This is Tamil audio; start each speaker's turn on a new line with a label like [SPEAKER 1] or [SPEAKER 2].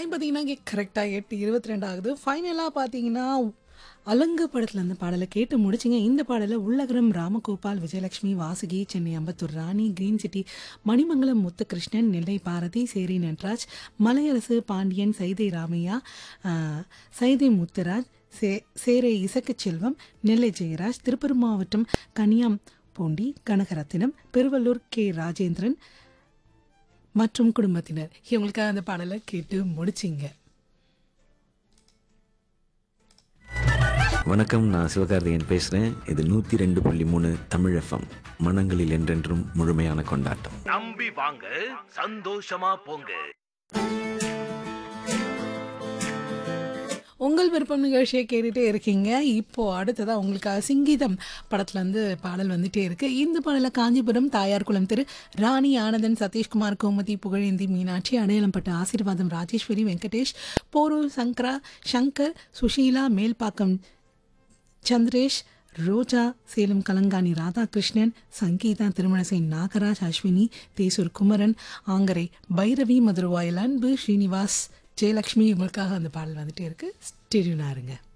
[SPEAKER 1] டைம் பார்த்தீங்கன்னா கரெக்டாக எட்டு இருபத்தி ரெண்டு ஆகுது ஃபைனலாக பார்த்தீங்கன்னா அலங்கு படத்தில் அந்த பாடலை கேட்டு முடிச்சிங்க இந்த பாடலை உள்ளகரம் ராமகோபால் விஜயலட்சுமி வாசுகி சென்னை அம்பத்தூர் ராணி கிரீன் சிட்டி மணிமங்கலம் முத்துகிருஷ்ணன் நெல்லை பாரதி சேரி நட்ராஜ் மலையரசு பாண்டியன் சைதை ராமையா ஆஹ், சைதை முத்துராஜ் சே சேரை இசக்குச் செல்வம் நெல்லை ஜெயராஜ் திருப்பூர் மாவட்டம் கனியாம் பூண்டி கனகரத்தினம் பெருவள்ளூர் கே ராஜேந்திரன் மற்றும் குடும்பத்தினர் இவங்களுக்காக அந்த பாடலை கேட்டு முடிச்சிங்க
[SPEAKER 2] வணக்கம் நான் சிவகார்த்திகேயன் பேசுகிறேன் இது நூற்றி ரெண்டு புள்ளி மூணு தமிழ் எஃப்எம் மனங்களில் என்றென்றும் முழுமையான கொண்டாட்டம்
[SPEAKER 3] நம்பி வாங்க சந்தோஷமா போங்க
[SPEAKER 1] உங்கள் விருப்பம் நிகழ்ச்சியை கேட்டுட்டே இருக்கீங்க இப்போ அடுத்ததா உங்களுக்காக சிங்கீதம் படத்துல இருந்து பாடல் வந்துட்டே இருக்கு இந்த பாடல காஞ்சிபுரம் தாயார் குளம் திரு ராணி ஆனந்தன் சதீஷ்குமார் கோமதி புகழேந்தி மீனாட்சி அடையாளம்பட்ட ஆசீர்வாதம் ராஜேஸ்வரி வெங்கடேஷ் போரூர் சங்கரா சங்கர் சுஷீலா மேல்பாக்கம் சந்திரேஷ் ரோஜா சேலம் கலங்காணி ராதாகிருஷ்ணன் சங்கீதா திருமணசை நாகராஜ் அஸ்வினி தேசூர் குமரன் ஆங்கரை பைரவி மதுரவாயில் அன்பு ஸ்ரீனிவாஸ் ஜெயலக்ஷ்மி இவங்களுக்காக அந்த பாடல் வந்துட்டே இருக்கு ஸ்டெடியூனா இருங்க